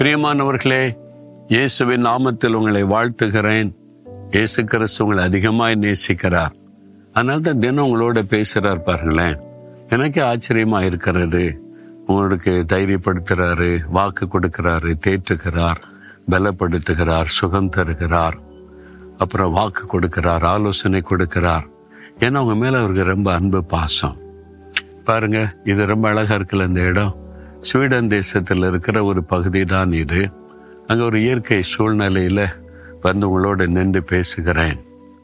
பிரியமானவர்களே இயேசுவின் நாமத்தில் உங்களை வாழ்த்துகிறேன் இயேசு கிறிஸ்து உங்களை அதிகமாய் நேசிக்கிறார் அதனால தான் தினம் உங்களோட பேசுறார் பாருங்களேன் எனக்கே ஆச்சரியமா இருக்கிறது உங்களுக்கு தைரியப்படுத்துறாரு வாக்கு கொடுக்கிறாரு தேற்றுகிறார் பலப்படுத்துகிறார் சுகம் தருகிறார் அப்புறம் வாக்கு கொடுக்கிறார் ஆலோசனை கொடுக்கிறார் ஏன்னா அவங்க மேல அவருக்கு ரொம்ப அன்பு பாசம் பாருங்க இது ரொம்ப அழகா இருக்குல்ல இந்த இடம் ஸ்வீடன் தேசத்துல இருக்கிற ஒரு பகுதி தான் இது அங்க ஒரு இயற்கை சூழ்நிலையில வந்து உங்களோட நின்று பேசுகிறேன்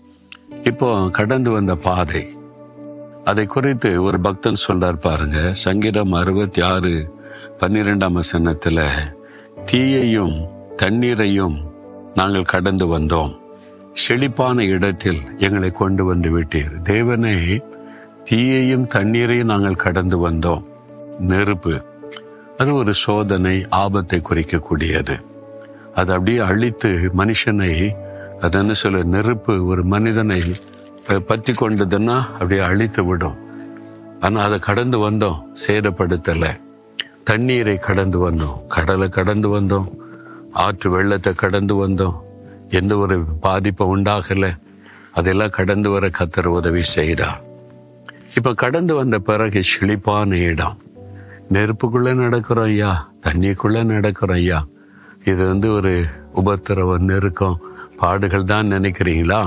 இப்போ கடந்து வந்த பாதை அதை குறித்து ஒரு பக்தன் சொல்றார் பாருங்க சங்கீதம் அறுபத்தி ஆறு பன்னிரெண்டாம் வசனத்துல தீயையும் தண்ணீரையும் நாங்கள் கடந்து வந்தோம் செழிப்பான இடத்தில் எங்களை கொண்டு வந்து விட்டீர் தேவனே தீயையும் தண்ணீரையும் நாங்கள் கடந்து வந்தோம் நெருப்பு அது ஒரு சோதனை ஆபத்தை குறிக்கக்கூடியது அது அப்படியே அழித்து மனுஷனை அது என்ன சொல்ல நெருப்பு ஒரு மனிதனை ப- பற்றி கொண்டதுன்னா அப்படியே அழித்து விடும் ஆனா அதை கடந்து வந்தோம் சேதப்படுத்தல தண்ணீரை கடந்து வந்தோம் கடலை கடந்து வந்தோம் ஆற்று வெள்ளத்தை கடந்து வந்தோம் எந்த ஒரு பாதிப்பும் உண்டாகல அதெல்லாம் கடந்து வர கத்தர் உதவி செய்தா இப்ப கடந்து வந்த பிறகு செழிப்பான இடம் நெருப்புக்குள்ள நடக்கிறோம் ஐயா தண்ணிக்குள்ள நடக்கிறோம் ஐயா இது வந்து ஒரு உபத்திரவம் நெருக்கம் பாடுகள் தான் நினைக்கிறீங்களா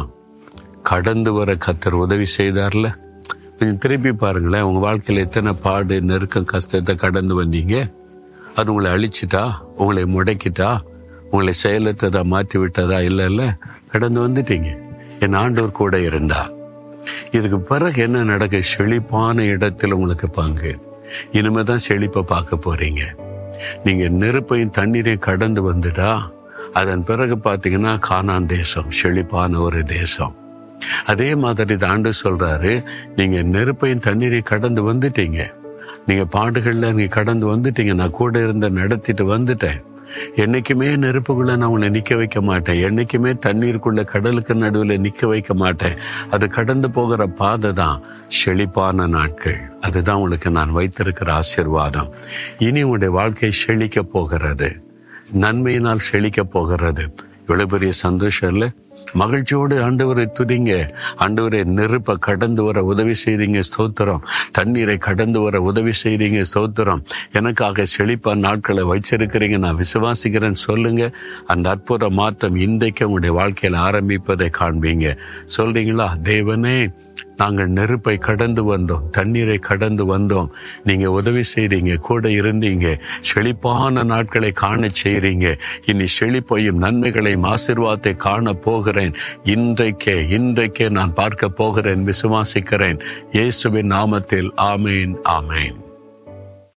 கடந்து வர கத்தர் உதவி செய்தார்ல கொஞ்சம் திருப்பி பாருங்களேன் உங்க வாழ்க்கையில எத்தனை பாடு நெருக்கம் கஷ்டத்தை கடந்து வந்தீங்க அது உங்களை அழிச்சிட்டா உங்களை முடக்கிட்டா உங்களை செயலற்றதா மாற்றி விட்டதா இல்ல இல்ல கடந்து வந்துட்டீங்க என் ஆண்டவர் கூட இருந்தா இதுக்கு பிறகு என்ன நடக்க செழிப்பான இடத்துல உங்களுக்கு பங்கு இனிமேதான் செழிப்பை பார்க்க போறீங்க நீங்க நெருப்பையும் தண்ணீரையும் கடந்து வந்துட்டா அதன் பிறகு பாத்தீங்கன்னா கானான் தேசம் செழிப்பான ஒரு தேசம் அதே மாதிரி தான் ஆண்டு சொல்றாரு நீங்க நெருப்பையும் தண்ணீரையும் கடந்து வந்துட்டீங்க நீங்க பாடுகள்ல நீங்க கடந்து வந்துட்டீங்க நான் கூட இருந்த நடத்திட்டு வந்துட்டேன் என்னைக்குமே நெருப்புக்குள்ள நான் உங்களை நிக்க வைக்க மாட்டேன் என்னைக்குமே தண்ணீருக்குள்ள கடலுக்கு நடுவுல நிக்க வைக்க மாட்டேன் அது கடந்து போகிற பாதை தான் செழிப்பான நாட்கள் அதுதான் உங்களுக்கு நான் வைத்திருக்கிற ஆசீர்வாதம் இனி உங்களுடைய வாழ்க்கை செழிக்க போகிறது நன்மையினால் செழிக்க போகிறது இவ்வளவு பெரிய சந்தோஷம் இல்லை மகிழ்ச்சியோடு ஆண்டவரை துதிங்க ஆண்டவரை நெருப்ப கடந்து வர உதவி செய்றீங்க ஸ்தோத்திரம் தண்ணீரை கடந்து வர உதவி செய்றீங்க ஸ்தோத்திரம் எனக்காக செழிப்பா நாட்களை வச்சிருக்கிறீங்க நான் விசுவாசிக்கிறேன்னு சொல்லுங்க அந்த அற்புத மாற்றம் இன்றைக்கு உங்களுடைய வாழ்க்கையில ஆரம்பிப்பதை காண்பீங்க சொல்றீங்களா தேவனே நாங்கள் நெருப்பை கடந்து வந்தோம் தண்ணீரை கடந்து வந்தோம் நீங்க உதவி செய்றீங்க கூட இருந்தீங்க செழிப்பான நாட்களை காண செய்றீங்க இனி செழிப்பையும் நன்மைகளையும் ஆசீர்வாதத்தை காண போகிறேன் இன்றைக்கே இன்றைக்கே நான் பார்க்க போகிறேன் விசுவாசிக்கிறேன் இயேசுவின் நாமத்தில் ஆமேன் ஆமேன்